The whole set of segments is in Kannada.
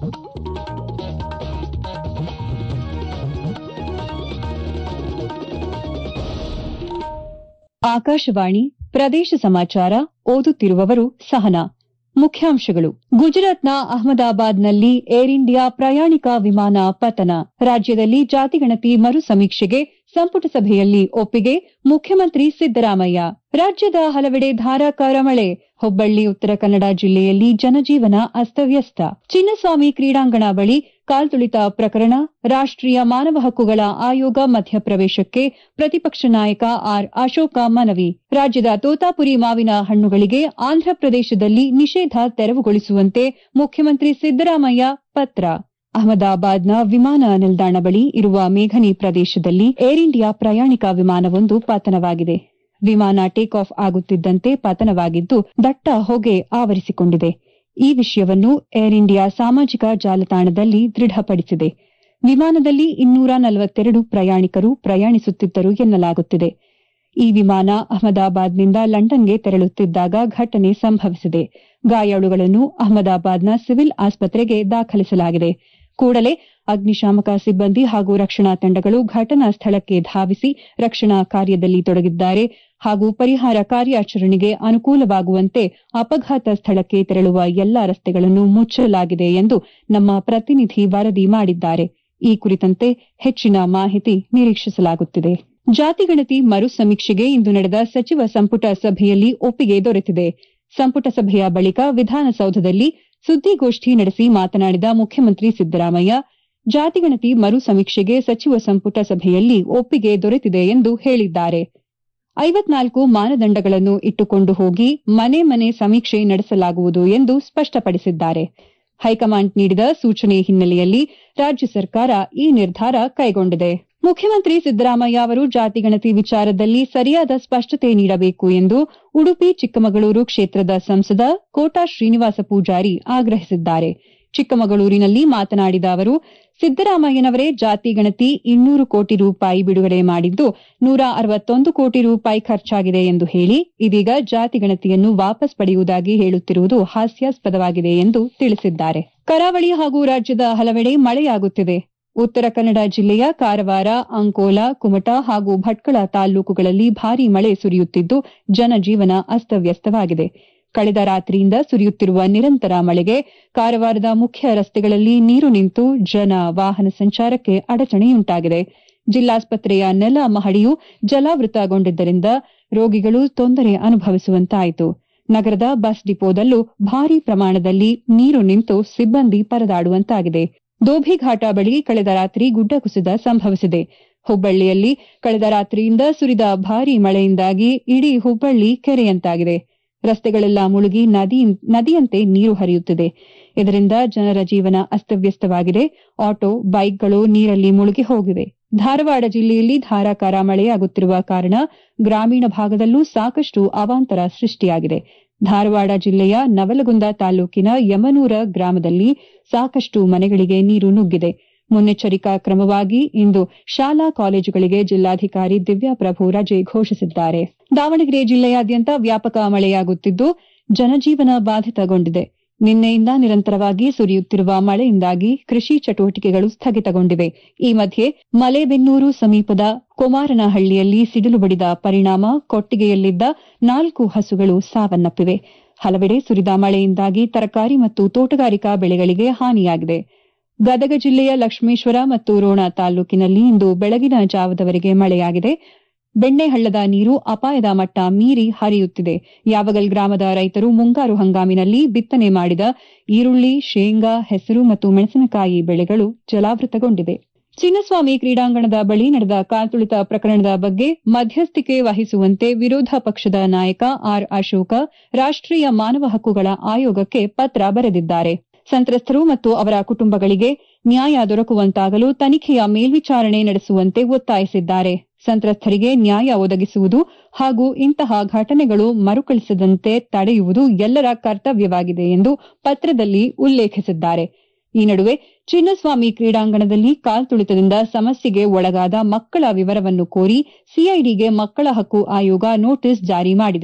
ಆಕಾಶವಾಣಿ ಪ್ರದೇಶ ಸಮಾಚಾರ ಓದುತ್ತಿರುವವರು ಸಹನಾ ಮುಖ್ಯಾಂಶಗಳು ಗುಜರಾತ್ನ ಅಹಮದಾಬಾದ್ನಲ್ಲಿ ಏರ್ ಇಂಡಿಯಾ ಪ್ರಯಾಣಿಕ ವಿಮಾನ ಪತನ ರಾಜ್ಯದಲ್ಲಿ ಜಾತಿಗಣತಿ ಮರು ಸಮೀಕ್ಷೆಗೆ ಸಂಪುಟ ಸಭೆಯಲ್ಲಿ ಒಪ್ಪಿಗೆ ಮುಖ್ಯಮಂತ್ರಿ ಸಿದ್ದರಾಮಯ್ಯ ರಾಜ್ಯದ ಹಲವೆಡೆ ಧಾರಾಕಾರ ಮಳೆ ಹುಬ್ಬಳ್ಳಿ ಉತ್ತರ ಕನ್ನಡ ಜಿಲ್ಲೆಯಲ್ಲಿ ಜನಜೀವನ ಅಸ್ತವ್ಯಸ್ತ ಚಿನ್ನಸ್ವಾಮಿ ಕ್ರೀಡಾಂಗಣ ಬಳಿ ಕಾಲ್ತುಳಿತ ಪ್ರಕರಣ ರಾಷ್ಟೀಯ ಮಾನವ ಹಕ್ಕುಗಳ ಆಯೋಗ ಮಧ್ಯಪ್ರವೇಶಕ್ಕೆ ಪ್ರತಿಪಕ್ಷ ನಾಯಕ ಆರ್ ಅಶೋಕ ಮನವಿ ರಾಜ್ಯದ ತೋತಾಪುರಿ ಮಾವಿನ ಹಣ್ಣುಗಳಿಗೆ ಆಂಧ್ರಪ್ರದೇಶದಲ್ಲಿ ನಿಷೇಧ ತೆರವುಗೊಳಿಸುವಂತೆ ಮುಖ್ಯಮಂತ್ರಿ ಸಿದ್ದರಾಮಯ್ಯ ಪತ್ರ ಅಹಮದಾಬಾದ್ನ ವಿಮಾನ ನಿಲ್ದಾಣ ಬಳಿ ಇರುವ ಮೇಘನಿ ಪ್ರದೇಶದಲ್ಲಿ ಏರ್ ಇಂಡಿಯಾ ಪ್ರಯಾಣಿಕ ವಿಮಾನವೊಂದು ಪತನವಾಗಿದೆ ವಿಮಾನ ಟೇಕ್ ಆಫ್ ಆಗುತ್ತಿದ್ದಂತೆ ಪತನವಾಗಿದ್ದು ದಟ್ಟ ಹೊಗೆ ಆವರಿಸಿಕೊಂಡಿದೆ ಈ ವಿಷಯವನ್ನು ಏರ್ ಇಂಡಿಯಾ ಸಾಮಾಜಿಕ ಜಾಲತಾಣದಲ್ಲಿ ದೃಢಪಡಿಸಿದೆ ವಿಮಾನದಲ್ಲಿ ಇನ್ನೂರ ನಲವತ್ತೆರಡು ಪ್ರಯಾಣಿಕರು ಪ್ರಯಾಣಿಸುತ್ತಿದ್ದರು ಎನ್ನಲಾಗುತ್ತಿದೆ ಈ ವಿಮಾನ ಅಹಮದಾಬಾದ್ನಿಂದ ಲಂಡನ್ಗೆ ತೆರಳುತ್ತಿದ್ದಾಗ ಘಟನೆ ಸಂಭವಿಸಿದೆ ಗಾಯಾಳುಗಳನ್ನು ಅಹಮದಾಬಾದ್ನ ಸಿವಿಲ್ ಆಸ್ಪತ್ರೆಗೆ ದಾಖಲಿಸಲಾಗಿದೆ ಕೂಡಲೇ ಅಗ್ನಿಶಾಮಕ ಸಿಬ್ಬಂದಿ ಹಾಗೂ ರಕ್ಷಣಾ ತಂಡಗಳು ಘಟನಾ ಸ್ಥಳಕ್ಕೆ ಧಾವಿಸಿ ರಕ್ಷಣಾ ಕಾರ್ಯದಲ್ಲಿ ತೊಡಗಿದ್ದಾರೆ ಹಾಗೂ ಪರಿಹಾರ ಕಾರ್ಯಾಚರಣೆಗೆ ಅನುಕೂಲವಾಗುವಂತೆ ಅಪಘಾತ ಸ್ಥಳಕ್ಕೆ ತೆರಳುವ ಎಲ್ಲಾ ರಸ್ತೆಗಳನ್ನು ಮುಚ್ಚಲಾಗಿದೆ ಎಂದು ನಮ್ಮ ಪ್ರತಿನಿಧಿ ವರದಿ ಮಾಡಿದ್ದಾರೆ ಈ ಕುರಿತಂತೆ ಹೆಚ್ಚಿನ ಮಾಹಿತಿ ನಿರೀಕ್ಷಿಸಲಾಗುತ್ತಿದೆ ಜಾತಿಗಣತಿ ಮರು ಸಮೀಕ್ಷೆಗೆ ಇಂದು ನಡೆದ ಸಚಿವ ಸಂಪುಟ ಸಭೆಯಲ್ಲಿ ಒಪ್ಪಿಗೆ ದೊರೆತಿದೆ ಸಂಪುಟ ಸಭೆಯ ಬಳಿಕ ವಿಧಾನಸೌಧದಲ್ಲಿ ಸುದ್ದಿಗೋಷ್ಠಿ ನಡೆಸಿ ಮಾತನಾಡಿದ ಮುಖ್ಯಮಂತ್ರಿ ಸಿದ್ದರಾಮಯ್ಯ ಜಾತಿಗಣತಿ ಮರು ಸಮೀಕ್ಷೆಗೆ ಸಚಿವ ಸಂಪುಟ ಸಭೆಯಲ್ಲಿ ಒಪ್ಪಿಗೆ ದೊರೆತಿದೆ ಎಂದು ಹೇಳಿದ್ದಾರೆ ಐವತ್ನಾಲ್ಕು ಮಾನದಂಡಗಳನ್ನು ಇಟ್ಟುಕೊಂಡು ಹೋಗಿ ಮನೆ ಮನೆ ಸಮೀಕ್ಷೆ ನಡೆಸಲಾಗುವುದು ಎಂದು ಸ್ಪಷ್ಟಪಡಿಸಿದ್ದಾರೆ ಹೈಕಮಾಂಡ್ ನೀಡಿದ ಸೂಚನೆ ಹಿನ್ನೆಲೆಯಲ್ಲಿ ರಾಜ್ಯ ಸರ್ಕಾರ ಈ ನಿರ್ಧಾರ ಕೈಗೊಂಡಿದೆ ಮುಖ್ಯಮಂತ್ರಿ ಸಿದ್ದರಾಮಯ್ಯ ಅವರು ಜಾತಿಗಣತಿ ವಿಚಾರದಲ್ಲಿ ಸರಿಯಾದ ಸ್ಪಷ್ಟತೆ ನೀಡಬೇಕು ಎಂದು ಉಡುಪಿ ಚಿಕ್ಕಮಗಳೂರು ಕ್ಷೇತ್ರದ ಸಂಸದ ಕೋಟಾ ಶ್ರೀನಿವಾಸ ಪೂಜಾರಿ ಆಗ್ರಹಿಸಿದ್ದಾರೆ ಚಿಕ್ಕಮಗಳೂರಿನಲ್ಲಿ ಮಾತನಾಡಿದ ಅವರು ಸಿದ್ದರಾಮಯ್ಯನವರೇ ಜಾತಿ ಗಣತಿ ಇನ್ನೂರು ಕೋಟಿ ರೂಪಾಯಿ ಬಿಡುಗಡೆ ಮಾಡಿದ್ದು ನೂರ ಅರವತ್ತೊಂದು ಕೋಟಿ ರೂಪಾಯಿ ಖರ್ಚಾಗಿದೆ ಎಂದು ಹೇಳಿ ಇದೀಗ ಜಾತಿ ಗಣತಿಯನ್ನು ವಾಪಸ್ ಪಡೆಯುವುದಾಗಿ ಹೇಳುತ್ತಿರುವುದು ಹಾಸ್ಯಾಸ್ಪದವಾಗಿದೆ ಎಂದು ತಿಳಿಸಿದ್ದಾರೆ ಕರಾವಳಿ ಹಾಗೂ ರಾಜ್ಯದ ಹಲವೆಡೆ ಮಳೆಯಾಗುತ್ತಿದೆ ಉತ್ತರ ಕನ್ನಡ ಜಿಲ್ಲೆಯ ಕಾರವಾರ ಅಂಕೋಲಾ ಕುಮಟಾ ಹಾಗೂ ಭಟ್ಕಳ ತಾಲ್ಲೂಕುಗಳಲ್ಲಿ ಭಾರೀ ಮಳೆ ಸುರಿಯುತ್ತಿದ್ದು ಜನಜೀವನ ಅಸ್ತವ್ಯಸ್ತವಾಗಿದೆ ಕಳೆದ ರಾತ್ರಿಯಿಂದ ಸುರಿಯುತ್ತಿರುವ ನಿರಂತರ ಮಳೆಗೆ ಕಾರವಾರದ ಮುಖ್ಯ ರಸ್ತೆಗಳಲ್ಲಿ ನೀರು ನಿಂತು ಜನ ವಾಹನ ಸಂಚಾರಕ್ಕೆ ಅಡಚಣೆಯುಂಟಾಗಿದೆ ಜಿಲ್ಲಾಸ್ಪತ್ರೆಯ ನೆಲ ಮಹಡಿಯು ಜಲಾವೃತಗೊಂಡಿದ್ದರಿಂದ ರೋಗಿಗಳು ತೊಂದರೆ ಅನುಭವಿಸುವಂತಾಯಿತು ನಗರದ ಬಸ್ ಡಿಪೋದಲ್ಲೂ ಭಾರೀ ಪ್ರಮಾಣದಲ್ಲಿ ನೀರು ನಿಂತು ಸಿಬ್ಬಂದಿ ಪರದಾಡುವಂತಾಗಿದೆ ದೋಭಿಘಾಟ ಬಳಿ ಕಳೆದ ರಾತ್ರಿ ಗುಡ್ಡ ಕುಸಿತ ಸಂಭವಿಸಿದೆ ಹುಬ್ಬಳ್ಳಿಯಲ್ಲಿ ಕಳೆದ ರಾತ್ರಿಯಿಂದ ಸುರಿದ ಭಾರೀ ಮಳೆಯಿಂದಾಗಿ ಇಡೀ ಹುಬ್ಬಳ್ಳಿ ಕೆರೆಯಂತಾಗಿದೆ ರಸ್ತೆಗಳೆಲ್ಲ ಮುಳುಗಿ ನದಿಯಂತೆ ನೀರು ಹರಿಯುತ್ತಿದೆ ಇದರಿಂದ ಜನರ ಜೀವನ ಅಸ್ತವ್ಯಸ್ತವಾಗಿದೆ ಆಟೋ ಬೈಕ್ಗಳು ನೀರಲ್ಲಿ ಮುಳುಗಿ ಹೋಗಿವೆ ಧಾರವಾಡ ಜಿಲ್ಲೆಯಲ್ಲಿ ಧಾರಾಕಾರ ಮಳೆಯಾಗುತ್ತಿರುವ ಕಾರಣ ಗ್ರಾಮೀಣ ಭಾಗದಲ್ಲೂ ಸಾಕಷ್ಟು ಅವಾಂತರ ಸೃಷ್ಟಿಯಾಗಿದೆ ಧಾರವಾಡ ಜಿಲ್ಲೆಯ ನವಲಗುಂದ ತಾಲೂಕಿನ ಯಮನೂರ ಗ್ರಾಮದಲ್ಲಿ ಸಾಕಷ್ಟು ಮನೆಗಳಿಗೆ ನೀರು ನುಗ್ಗಿದೆ ಮುನ್ನೆಚ್ಚರಿಕಾ ಕ್ರಮವಾಗಿ ಇಂದು ಶಾಲಾ ಕಾಲೇಜುಗಳಿಗೆ ಜಿಲ್ಲಾಧಿಕಾರಿ ದಿವ್ಯಾಪ್ರಭು ರಜೆ ಘೋಷಿಸಿದ್ದಾರೆ ದಾವಣಗೆರೆ ಜಿಲ್ಲೆಯಾದ್ಯಂತ ವ್ಯಾಪಕ ಮಳೆಯಾಗುತ್ತಿದ್ದು ಜನಜೀವನ ಬಾಧಿತಗೊಂಡಿದೆ ನಿನ್ನೆಯಿಂದ ನಿರಂತರವಾಗಿ ಸುರಿಯುತ್ತಿರುವ ಮಳೆಯಿಂದಾಗಿ ಕೃಷಿ ಚಟುವಟಿಕೆಗಳು ಸ್ಥಗಿತಗೊಂಡಿವೆ ಈ ಮಧ್ಯೆ ಮಲೇಬೆನ್ನೂರು ಸಮೀಪದ ಕೊಮಾರನಹಳ್ಳಿಯಲ್ಲಿ ಸಿಡಿಲು ಬಡಿದ ಪರಿಣಾಮ ಕೊಟ್ಟಿಗೆಯಲ್ಲಿದ್ದ ನಾಲ್ಕು ಹಸುಗಳು ಸಾವನ್ನಪ್ಪಿವೆ ಹಲವೆಡೆ ಸುರಿದ ಮಳೆಯಿಂದಾಗಿ ತರಕಾರಿ ಮತ್ತು ತೋಟಗಾರಿಕಾ ಬೆಳೆಗಳಿಗೆ ಹಾನಿಯಾಗಿದೆ ಗದಗ ಜಿಲ್ಲೆಯ ಲಕ್ಷ್ಮೇಶ್ವರ ಮತ್ತು ರೋಣ ತಾಲ್ಲೂಕಿನಲ್ಲಿ ಇಂದು ಬೆಳಗಿನ ಜಾವದವರೆಗೆ ಮಳೆಯಾಗಿದೆ ಬೆಣ್ಣೆಹಳ್ಳದ ನೀರು ಅಪಾಯದ ಮಟ್ಟ ಮೀರಿ ಹರಿಯುತ್ತಿದೆ ಯಾವಗಲ್ ಗ್ರಾಮದ ರೈತರು ಮುಂಗಾರು ಹಂಗಾಮಿನಲ್ಲಿ ಬಿತ್ತನೆ ಮಾಡಿದ ಈರುಳ್ಳಿ ಶೇಂಗಾ ಹೆಸರು ಮತ್ತು ಮೆಣಸಿನಕಾಯಿ ಬೆಳೆಗಳು ಜಲಾವೃತಗೊಂಡಿವೆ ಚಿನ್ನಸ್ವಾಮಿ ಕ್ರೀಡಾಂಗಣದ ಬಳಿ ನಡೆದ ಕಾಲ್ತುಳಿತ ಪ್ರಕರಣದ ಬಗ್ಗೆ ಮಧ್ಯಸ್ಥಿಕೆ ವಹಿಸುವಂತೆ ವಿರೋಧ ಪಕ್ಷದ ನಾಯಕ ಆರ್ ಅಶೋಕ ರಾಷ್ಟೀಯ ಮಾನವ ಹಕ್ಕುಗಳ ಆಯೋಗಕ್ಕೆ ಪತ್ರ ಬರೆದಿದ್ದಾರೆ ಸಂತ್ರಸ್ತರು ಮತ್ತು ಅವರ ಕುಟುಂಬಗಳಿಗೆ ನ್ಯಾಯ ದೊರಕುವಂತಾಗಲು ತನಿಖೆಯ ಮೇಲ್ವಿಚಾರಣೆ ನಡೆಸುವಂತೆ ಒತ್ತಾಯಿಸಿದ್ದಾರೆ ಸಂತ್ರಸ್ತರಿಗೆ ನ್ಯಾಯ ಒದಗಿಸುವುದು ಹಾಗೂ ಇಂತಹ ಘಟನೆಗಳು ಮರುಕಳಿಸದಂತೆ ತಡೆಯುವುದು ಎಲ್ಲರ ಕರ್ತವ್ಯವಾಗಿದೆ ಎಂದು ಪತ್ರದಲ್ಲಿ ಉಲ್ಲೇಖಿಸಿದ್ದಾರೆ ಈ ನಡುವೆ ಚಿನ್ನಸ್ವಾಮಿ ಕ್ರೀಡಾಂಗಣದಲ್ಲಿ ಕಾಲ್ತುಳಿತದಿಂದ ಸಮಸ್ಯೆಗೆ ಒಳಗಾದ ಮಕ್ಕಳ ವಿವರವನ್ನು ಕೋರಿ ಸಿಐಡಿಗೆ ಮಕ್ಕಳ ಹಕ್ಕು ಆಯೋಗ ನೋಟಿಸ್ ಜಾರಿ ಮಾಡಿದೆ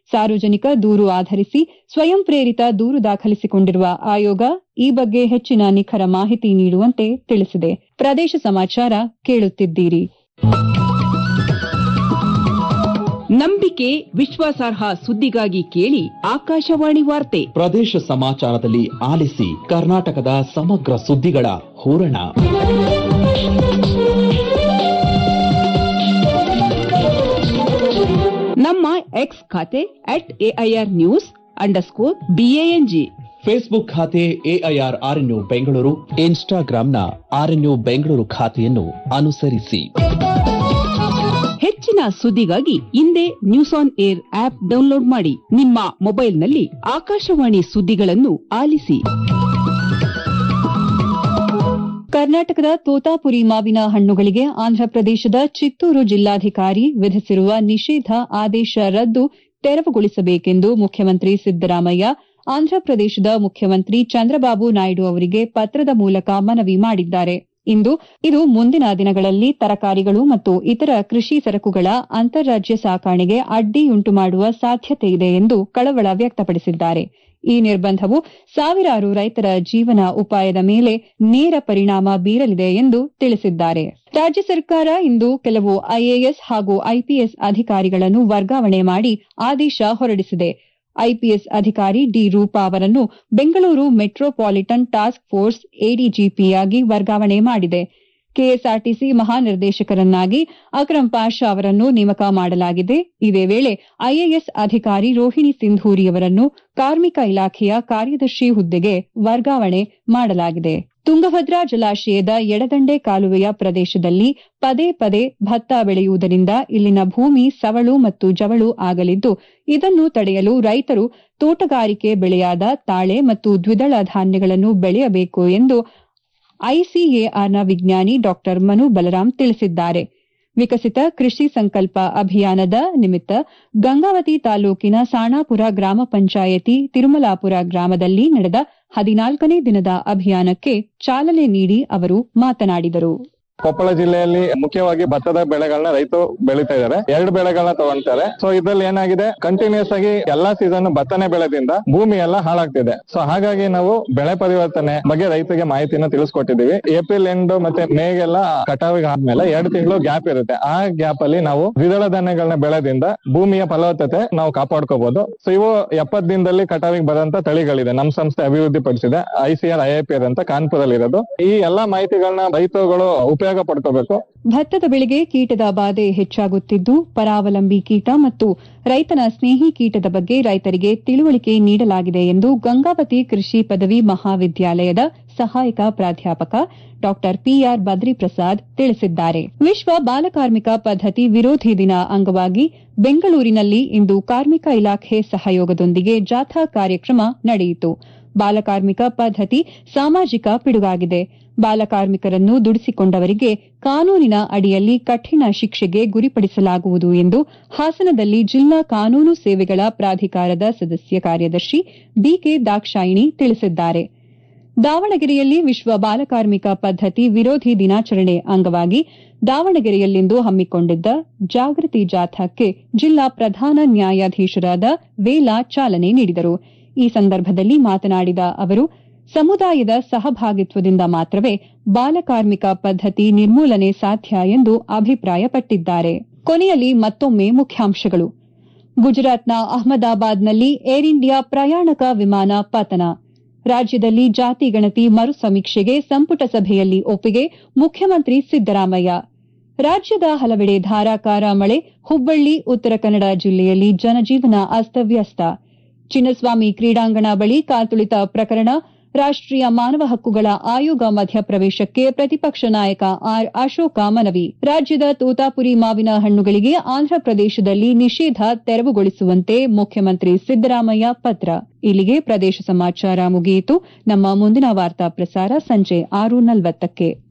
ಸಾರ್ವಜನಿಕ ದೂರು ಆಧರಿಸಿ ಸ್ವಯಂ ಪ್ರೇರಿತ ದೂರು ದಾಖಲಿಸಿಕೊಂಡಿರುವ ಆಯೋಗ ಈ ಬಗ್ಗೆ ಹೆಚ್ಚಿನ ನಿಖರ ಮಾಹಿತಿ ನೀಡುವಂತೆ ತಿಳಿಸಿದೆ ಪ್ರದೇಶ ಸಮಾಚಾರ ಕೇಳುತ್ತಿದ್ದೀರಿ ನಂಬಿಕೆ ವಿಶ್ವಾಸಾರ್ಹ ಸುದ್ದಿಗಾಗಿ ಕೇಳಿ ಆಕಾಶವಾಣಿ ವಾರ್ತೆ ಪ್ರದೇಶ ಸಮಾಚಾರದಲ್ಲಿ ಆಲಿಸಿ ಕರ್ನಾಟಕದ ಸಮಗ್ರ ಸುದ್ದಿಗಳ ಹೂರಣ ನಮ್ಮ ಎಕ್ಸ್ ಖಾತೆ at AIR news underscore BANG Facebook ಖಾತೆ ಎಐಆರ್ ಆರ್ಎನ್ಯು ಬೆಂಗಳೂರು ಇನ್ಸ್ಟಾಗ್ರಾಂನ ಆರ್ಎನ್ಯು ಬೆಂಗಳೂರು ಖಾತೆಯನ್ನು ಅನುಸರಿಸಿ ಹೆಚ್ಚಿನ ಸುದ್ದಿಗಾಗಿ ಹಿಂದೆ news on air app download ಮಾಡಿ ನಿಮ್ಮ ಮೊಬೈಲ್ನಲ್ಲಿ ಆಕಾಶವಾಣಿ ಸುದ್ದಿಗಳನ್ನು ಆಲಿಸಿ ಕರ್ನಾಟಕದ ತೋತಾಪುರಿ ಮಾವಿನ ಹಣ್ಣುಗಳಿಗೆ ಆಂಧ್ರಪ್ರದೇಶದ ಚಿತ್ತೂರು ಜಿಲ್ಲಾಧಿಕಾರಿ ವಿಧಿಸಿರುವ ನಿಷೇಧ ಆದೇಶ ರದ್ದು ತೆರವುಗೊಳಿಸಬೇಕೆಂದು ಮುಖ್ಯಮಂತ್ರಿ ಸಿದ್ದರಾಮಯ್ಯ ಆಂಧ್ರಪ್ರದೇಶದ ಮುಖ್ಯಮಂತ್ರಿ ಚಂದ್ರಬಾಬು ನಾಯ್ಡು ಅವರಿಗೆ ಪತ್ರದ ಮೂಲಕ ಮನವಿ ಮಾಡಿದ್ದಾರೆ ಇಂದು ಇದು ಮುಂದಿನ ದಿನಗಳಲ್ಲಿ ತರಕಾರಿಗಳು ಮತ್ತು ಇತರ ಕೃಷಿ ಸರಕುಗಳ ಅಂತಾರಾಜ್ಯ ಸಾಕಾಣೆಗೆ ಅಡ್ಡಿಯುಂಟು ಮಾಡುವ ಸಾಧ್ಯತೆ ಇದೆ ಎಂದು ಕಳವಳ ವ್ಯಕ್ತಪಡಿಸಿದ್ದಾರೆ ಈ ನಿರ್ಬಂಧವು ಸಾವಿರಾರು ರೈತರ ಜೀವನ ಉಪಾಯದ ಮೇಲೆ ನೇರ ಪರಿಣಾಮ ಬೀರಲಿದೆ ಎಂದು ತಿಳಿಸಿದ್ದಾರೆ ರಾಜ್ಯ ಸರ್ಕಾರ ಇಂದು ಕೆಲವು ಐಎಎಸ್ ಹಾಗೂ ಐಪಿಎಸ್ ಅಧಿಕಾರಿಗಳನ್ನು ವರ್ಗಾವಣೆ ಮಾಡಿ ಆದೇಶ ಹೊರಡಿಸಿದೆ ಐಪಿಎಸ್ ಅಧಿಕಾರಿ ಡಿ ರೂಪಾ ಅವರನ್ನು ಬೆಂಗಳೂರು ಮೆಟ್ರೋಪಾಲಿಟನ್ ಟಾಸ್ಕ್ ಫೋರ್ಸ್ ಎಡಿಜಿಪಿಯಾಗಿ ವರ್ಗಾವಣೆ ಮಾಡಿದೆ ಕೆಎಸ್ಆರ್ಟಿಸಿ ಮಹಾನಿರ್ದೇಶಕರನ್ನಾಗಿ ಅಕ್ರಂ ಪಾಷಾ ಅವರನ್ನು ನೇಮಕ ಮಾಡಲಾಗಿದೆ ಇದೇ ವೇಳೆ ಐಎಎಸ್ ಅಧಿಕಾರಿ ರೋಹಿಣಿ ಸಿಂಧೂರಿ ಅವರನ್ನು ಕಾರ್ಮಿಕ ಇಲಾಖೆಯ ಕಾರ್ಯದರ್ಶಿ ಹುದ್ದೆಗೆ ವರ್ಗಾವಣೆ ಮಾಡಲಾಗಿದೆ ತುಂಗಭದ್ರಾ ಜಲಾಶಯದ ಎಡದಂಡೆ ಕಾಲುವೆಯ ಪ್ರದೇಶದಲ್ಲಿ ಪದೇ ಪದೇ ಭತ್ತ ಬೆಳೆಯುವುದರಿಂದ ಇಲ್ಲಿನ ಭೂಮಿ ಸವಳು ಮತ್ತು ಜವಳು ಆಗಲಿದ್ದು ಇದನ್ನು ತಡೆಯಲು ರೈತರು ತೋಟಗಾರಿಕೆ ಬೆಳೆಯಾದ ತಾಳೆ ಮತ್ತು ದ್ವಿದಳ ಧಾನ್ಯಗಳನ್ನು ಬೆಳೆಯಬೇಕು ಎಂದು ಐಸಿಎಆರ್ನ ವಿಜ್ಞಾನಿ ಡಾ ಮನು ಬಲರಾಮ್ ತಿಳಿಸಿದ್ದಾರೆ ವಿಕಸಿತ ಕೃಷಿ ಸಂಕಲ್ಪ ಅಭಿಯಾನದ ನಿಮಿತ್ತ ಗಂಗಾವತಿ ತಾಲೂಕಿನ ಸಾಣಾಪುರ ಗ್ರಾಮ ಪಂಚಾಯತಿ ತಿರುಮಲಾಪುರ ಗ್ರಾಮದಲ್ಲಿ ನಡೆದ ಹದಿನಾಲ್ಕನೇ ದಿನದ ಅಭಿಯಾನಕ್ಕೆ ಚಾಲನೆ ನೀಡಿ ಅವರು ಮಾತನಾಡಿದರು ಕೊಪ್ಪಳ ಜಿಲ್ಲೆಯಲ್ಲಿ ಮುಖ್ಯವಾಗಿ ಭತ್ತದ ಬೆಳೆಗಳನ್ನ ರೈತರು ಬೆಳೀತಾ ಇದ್ದಾರೆ ಎರಡು ಬೆಳೆಗಳನ್ನ ತಗೊಂತಾರೆ ಸೊ ಇದ್ರಲ್ಲಿ ಏನಾಗಿದೆ ಕಂಟಿನ್ಯೂಸ್ ಆಗಿ ಎಲ್ಲಾ ಸೀಸನ್ ಭತ್ತನೆ ಬೆಳೆದಿಂದ ಭೂಮಿ ಎಲ್ಲ ಹಾಳಾಗ್ತಿದೆ ಸೊ ಹಾಗಾಗಿ ನಾವು ಬೆಳೆ ಪರಿವರ್ತನೆ ಬಗ್ಗೆ ರೈತರಿಗೆ ಮಾಹಿತಿನ ತಿಳಿಸ್ಕೊಟ್ಟಿದೀವಿ ಏಪ್ರಿಲ್ ಎಂಡ್ ಮತ್ತೆ ಮೇಗೆಲ್ಲ ಕಟಾವಿಗೆ ಆದ್ಮೇಲೆ ಎರಡು ತಿಂಗಳು ಗ್ಯಾಪ್ ಇರುತ್ತೆ ಆ ಗ್ಯಾಪ್ ಅಲ್ಲಿ ನಾವು ದ್ವಿದಳ ಧಾನ್ಯಗಳನ್ನ ಬೆಳೆದಿಂದ ಭೂಮಿಯ ಫಲವತ್ತತೆ ನಾವು ಕಾಪಾಡ್ಕೋಬಹುದು ಸೊ ಇವು ಎಪ್ಪತ್ ದಿನದಲ್ಲಿ ಕಟಾವಿಗೆ ಬರೋಂತ ತಳಿಗಳಿದೆ ನಮ್ಮ ಸಂಸ್ಥೆ ಅಭಿವೃದ್ಧಿ ಪಡಿಸಿದೆ ಐಸಿಆರ್ ಐಐಪಿಆರ್ ಅಂತ ಕಾನ್ಪುರಲ್ಲಿ ಇರೋದು ಈ ಎಲ್ಲಾ ಮಾಹಿತಿಗಳನ್ನ ರೈತರುಗಳು ಉಪಯೋಗ ಪಡ್ಕೋಬೇಕು ಭತ್ತದ ಬೆಳೆಗೆ ಕೀಟದ ಬಾಧೆ ಹೆಚ್ಚಾಗುತ್ತಿದ್ದು ಪರಾವಲಂಬಿ ಕೀಟ ಮತ್ತು ರೈತನ ಸ್ನೇಹಿ ಕೀಟದ ಬಗ್ಗೆ ರೈತರಿಗೆ ತಿಳುವಳಿಕೆ ನೀಡಲಾಗಿದೆ ಎಂದು ಗಂಗಾವತಿ ಕೃಷಿ ಪದವಿ ಮಹಾವಿದ್ಯಾಲಯದ ಸಹಾಯಕ ಪ್ರಾಧ್ಯಾಪಕ ಡಾ ಪಿಆರ್ ಬದ್ರಿಪ್ರಸಾದ್ ತಿಳಿಸಿದ್ದಾರೆ ವಿಶ್ವ ಬಾಲಕಾರ್ಮಿಕ ಪದ್ದತಿ ವಿರೋಧಿ ದಿನ ಅಂಗವಾಗಿ ಬೆಂಗಳೂರಿನಲ್ಲಿ ಇಂದು ಕಾರ್ಮಿಕ ಇಲಾಖೆ ಸಹಯೋಗದೊಂದಿಗೆ ಜಾಥಾ ಕಾರ್ಯಕ್ರಮ ನಡೆಯಿತು ಬಾಲಕಾರ್ಮಿಕ ಪದ್ದತಿ ಸಾಮಾಜಿಕ ಪಿಡುಗಾಗಿದೆ ಬಾಲಕಾರ್ಮಿಕರನ್ನು ದುಡಿಸಿಕೊಂಡವರಿಗೆ ಕಾನೂನಿನ ಅಡಿಯಲ್ಲಿ ಕಠಿಣ ಶಿಕ್ಷೆಗೆ ಗುರಿಪಡಿಸಲಾಗುವುದು ಎಂದು ಹಾಸನದಲ್ಲಿ ಜಿಲ್ಲಾ ಕಾನೂನು ಸೇವೆಗಳ ಪ್ರಾಧಿಕಾರದ ಸದಸ್ಯ ಕಾರ್ಯದರ್ಶಿ ಬಿಕೆ ದಾಕ್ಷಾಯಿಣಿ ತಿಳಿಸಿದ್ದಾರೆ ದಾವಣಗೆರೆಯಲ್ಲಿ ವಿಶ್ವ ಬಾಲಕಾರ್ಮಿಕ ಪದ್ದತಿ ವಿರೋಧಿ ದಿನಾಚರಣೆ ಅಂಗವಾಗಿ ದಾವಣಗೆರೆಯಲ್ಲಿಂದು ಹಮ್ಮಿಕೊಂಡಿದ್ದ ಜಾಗೃತಿ ಜಾಥಾಕ್ಕೆ ಜಿಲ್ಲಾ ಪ್ರಧಾನ ನ್ಯಾಯಾಧೀಶರಾದ ವೇಲಾ ಚಾಲನೆ ನೀಡಿದರು ಈ ಸಂದರ್ಭದಲ್ಲಿ ಮಾತನಾಡಿದ ಅವರು ಸಮುದಾಯದ ಸಹಭಾಗಿತ್ವದಿಂದ ಮಾತ್ರವೇ ಬಾಲಕಾರ್ಮಿಕ ಪದ್ದತಿ ನಿರ್ಮೂಲನೆ ಸಾಧ್ಯ ಎಂದು ಅಭಿಪ್ರಾಯಪಟ್ಟಿದ್ದಾರೆ ಕೊನೆಯಲ್ಲಿ ಮತ್ತೊಮ್ಮೆ ಮುಖ್ಯಾಂಶಗಳು ಗುಜರಾತ್ನ ಅಹಮದಾಬಾದ್ನಲ್ಲಿ ಏರ್ ಇಂಡಿಯಾ ಪ್ರಯಾಣಿಕ ವಿಮಾನ ಪತನ ರಾಜ್ಯದಲ್ಲಿ ಜಾತಿ ಗಣತಿ ಮರು ಸಮೀಕ್ಷೆಗೆ ಸಂಪುಟ ಸಭೆಯಲ್ಲಿ ಒಪ್ಪಿಗೆ ಮುಖ್ಯಮಂತ್ರಿ ಸಿದ್ದರಾಮಯ್ಯ ರಾಜ್ಯದ ಹಲವೆಡೆ ಧಾರಾಕಾರ ಮಳೆ ಹುಬ್ಬಳ್ಳಿ ಉತ್ತರ ಕನ್ನಡ ಜಿಲ್ಲೆಯಲ್ಲಿ ಜನಜೀವನ ಅಸ್ತವ್ಯಸ್ತ ಚಿನ್ನಸ್ವಾಮಿ ಕ್ರೀಡಾಂಗಣ ಬಳಿ ಕಾತುಳಿತ ಪ್ರಕರಣ ರಾಷ್ಟೀಯ ಮಾನವ ಹಕ್ಕುಗಳ ಆಯೋಗ ಮಧ್ಯಪ್ರವೇಶಕ್ಕೆ ಪ್ರತಿಪಕ್ಷ ನಾಯಕ ಆರ್ ಅಶೋಕ ಮನವಿ ರಾಜ್ಯದ ತೋತಾಪುರಿ ಮಾವಿನ ಹಣ್ಣುಗಳಿಗೆ ಆಂಧ್ರಪ್ರದೇಶದಲ್ಲಿ ನಿಷೇಧ ತೆರವುಗೊಳಿಸುವಂತೆ ಮುಖ್ಯಮಂತ್ರಿ ಸಿದ್ದರಾಮಯ್ಯ ಪತ್ರ ಇಲ್ಲಿಗೆ ಪ್ರದೇಶ ಸಮಾಚಾರ ಮುಗಿಯಿತು ನಮ್ಮ ಮುಂದಿನ ವಾರ್ತಾ ಪ್ರಸಾರ ಸಂಜೆ ಆರು ನಲವತ್ತಕ್ಕೆ